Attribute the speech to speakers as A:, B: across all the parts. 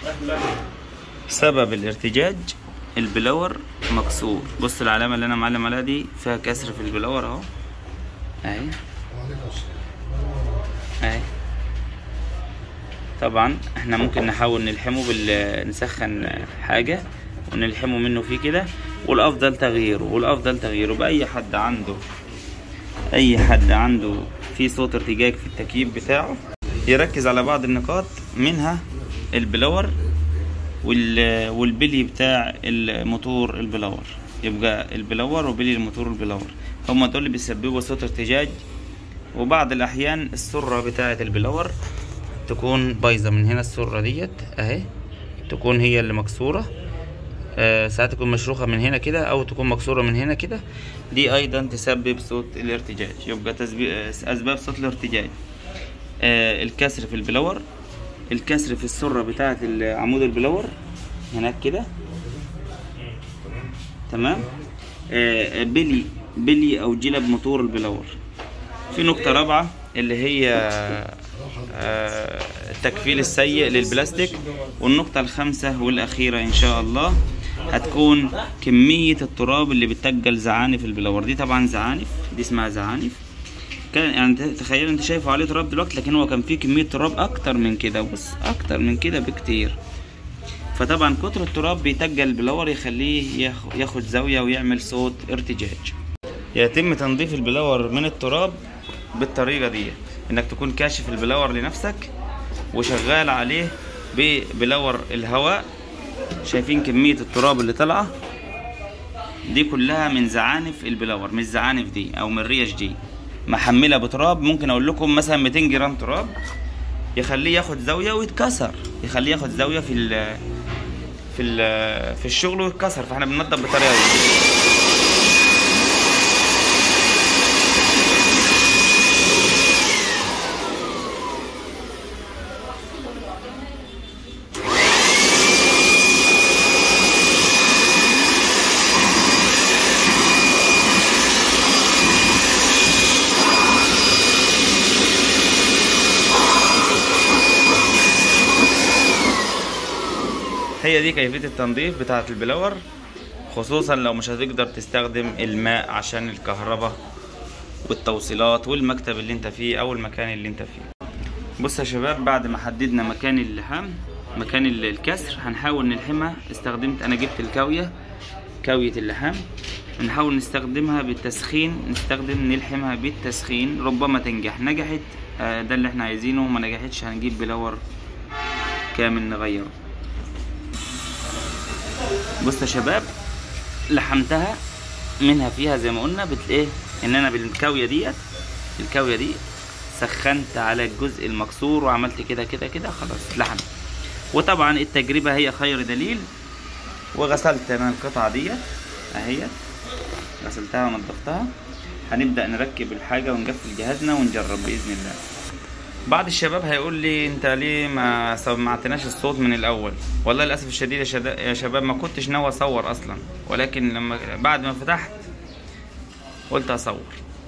A: سبب الارتجاج البلور مكسور بص العلامة اللي انا معلم عليها دي فيها كسر في البلور اهو اهي اهي طبعا احنا ممكن نحاول نلحمه بال نسخن حاجة ونلحمه منه فيه كده والافضل تغييره والافضل تغييره باي حد عنده اي حد عنده في صوت ارتجاج في التكييف بتاعه يركز على بعض النقاط منها البلور وال- والبلي بتاع الموتور البلور يبقى البلور وبلي الموتور البلور هما دول اللي بيسببوا صوت ارتجاج وبعض الاحيان السرة بتاعة البلور تكون بايظة من هنا السرة ديت اهي تكون هي اللي مكسورة آه ساعات تكون مشروخة من هنا كده او تكون مكسورة من هنا كده دي ايضا تسبب صوت الارتجاج يبقى تسبي... آه، اسباب صوت الارتجاج آه الكسر في البلور الكسر في السرة بتاعة عمود البلور هناك كده تمام آه بلي بلي او جلب موتور البلور في نقطة رابعة اللي هي آه، التكفيل السيء للبلاستيك والنقطة الخامسة والأخيرة إن شاء الله هتكون كمية التراب اللي بتتجل زعانف البلور دي طبعا زعانف دي اسمها زعانف كان يعني ت- تخيل انت شايفه عليه تراب دلوقتي لكن هو كان فيه كمية تراب أكتر من كده بص أكتر من كده بكتير فطبعا كتر التراب بيتجل البلور يخليه ياخ- ياخد زاوية ويعمل صوت ارتجاج يتم تنظيف البلور من التراب بالطريقة دي انك تكون كاشف البلور لنفسك وشغال عليه ببلور الهواء شايفين كمية التراب اللي طالعة دي كلها من زعانف البلور مش زعانف دي او من الريش دي محملة بتراب ممكن اقول لكم مثلا 200 جرام تراب يخليه ياخد زاوية ويتكسر يخليه ياخد زاوية في ال في ال في الشغل ويتكسر فاحنا بننضف بالطريقة دي هي دي كيفية التنظيف بتاعة البلور خصوصا لو مش هتقدر تستخدم الماء عشان الكهرباء والتوصيلات والمكتب اللي انت فيه او المكان اللي انت فيه بص يا شباب بعد ما حددنا مكان اللحام مكان ال- الكسر هنحاول نلحمها استخدمت انا جبت الكاوية كاوية اللحام نحاول نستخدمها بالتسخين نستخدم نلحمها بالتسخين ربما تنجح نجحت آه، ده اللي احنا عايزينه ما نجحتش هنجيب بلور كامل نغيره بص يا شباب لحمتها منها فيها زي ما قلنا بتلاقيه ان انا بالكاويه ديت الكاويه دي سخنت على الجزء المكسور وعملت كده كده كده خلاص لحم وطبعا التجربه هي خير دليل وغسلت انا القطعه ديت اهي غسلتها ونضفتها هنبدا نركب الحاجه ونقفل جهازنا ونجرب باذن الله بعض الشباب هيقول لي انت ليه ما سمعتناش الصوت من الاول والله للاسف الشديد يا شدا- يا شباب ما كنتش ناوي اصور اصلا ولكن لما بعد ما فتحت قلت اصور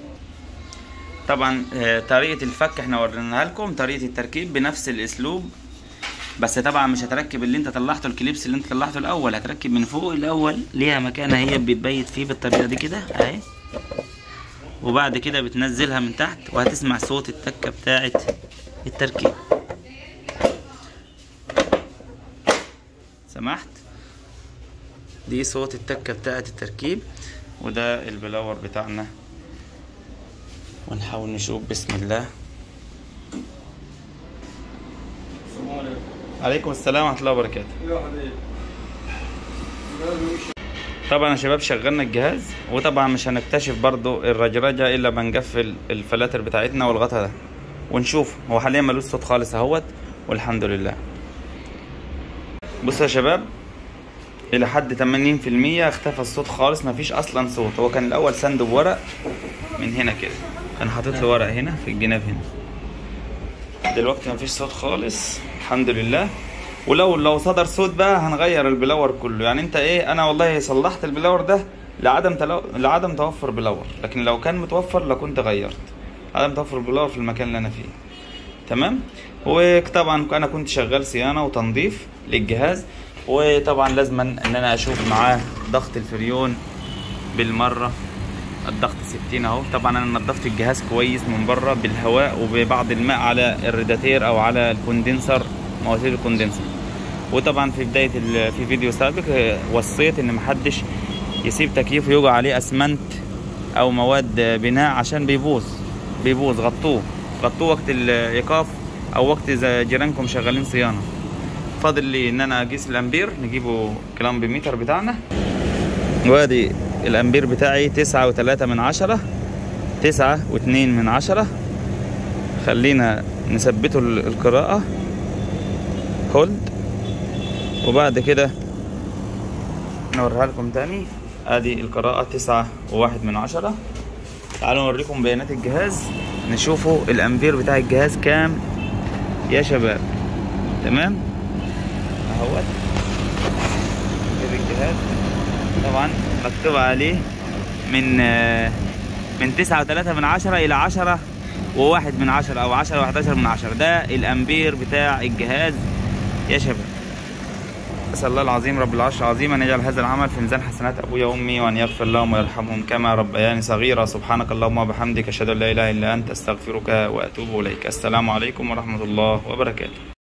A: طبعا آه، طريقة الفك احنا وريناها لكم طريقة التركيب بنفس الاسلوب بس طبعا مش هتركب اللي انت طلعته الكليبس اللي انت طلعته الاول هتركب من فوق الاول ليها مكان هي بتبيت فيه بالطريقة دي كده اهي وبعد كده بتنزلها من تحت وهتسمع صوت التكة بتاعت التركيب سمحت دي صوت التكة بتاعت التركيب وده البلور بتاعنا ونحاول نشوف بسم الله عليكم السلام ورحمة الله وبركاته طبعا يا شباب شغلنا الجهاز وطبعا مش هنكتشف برضو الرجرجة الا ما نقفل الفلاتر بتاعتنا والغطا ده ونشوف هو حاليا ملوش صوت خالص اهوت والحمد لله بصوا يا شباب الى حد 80% اختفى الصوت خالص مفيش اصلا صوت هو كان الاول سند بورق من هنا كده كان حاطط له ورق هنا في الجناب هنا دلوقتي مفيش صوت خالص الحمد لله ولو لو صدر صوت بقى هنغير البلور كله يعني انت ايه انا والله صلحت البلور ده لعدم تلو... لعدم توفر بلور لكن لو كان متوفر لكنت غيرت عدم توفر البلور في المكان اللي انا فيه تمام وطبعا انا كنت شغال صيانه وتنظيف للجهاز وطبعا لازم ان انا اشوف معاه ضغط الفريون بالمره الضغط 60 اهو طبعا انا نظفت الجهاز كويس من بره بالهواء وببعض الماء على الراداتير او على الكوندنسر مواتير الكوندنسر وطبعا في بدايه ال- في فيديو سابق آه، وصيت ان محدش يسيب تكييف يوقع عليه اسمنت او مواد آه، بناء عشان بيبوظ بيبوظ غطوه غطوه وقت الايقاف او وقت اذا جيرانكم شغالين صيانه فاضل لي ان انا اقيس الامبير نجيبه كلامب ميتر بتاعنا وادي الامبير بتاعي تسعة وتلاتة من عشرة تسعة واتنين من عشرة خلينا نثبته ال- القراءة هولد وبعد كده نوريها لكم تاني ادي القراءة تسعة وواحد من عشرة تعالوا نوريكم بيانات الجهاز نشوفوا الامبير بتاع الجهاز كام يا شباب تمام اهوت كده الجهاز طبعا مكتوب عليه من آه، من تسعة وتلاتة من عشرة إلى عشرة وواحد من عشرة أو عشرة وحداشر من عشرة ده الأمبير بتاع الجهاز يا شباب أسأل الله العظيم رب العرش العظيم أن يجعل هذا العمل في ميزان حسنات أبويا وأمي وأن يغفر لهم ويرحمهم كما ربياني صغيرا سبحانك اللهم وبحمدك أشهد أن لا إله إلا أنت أستغفرك وأتوب إليك السلام عليكم ورحمة الله وبركاته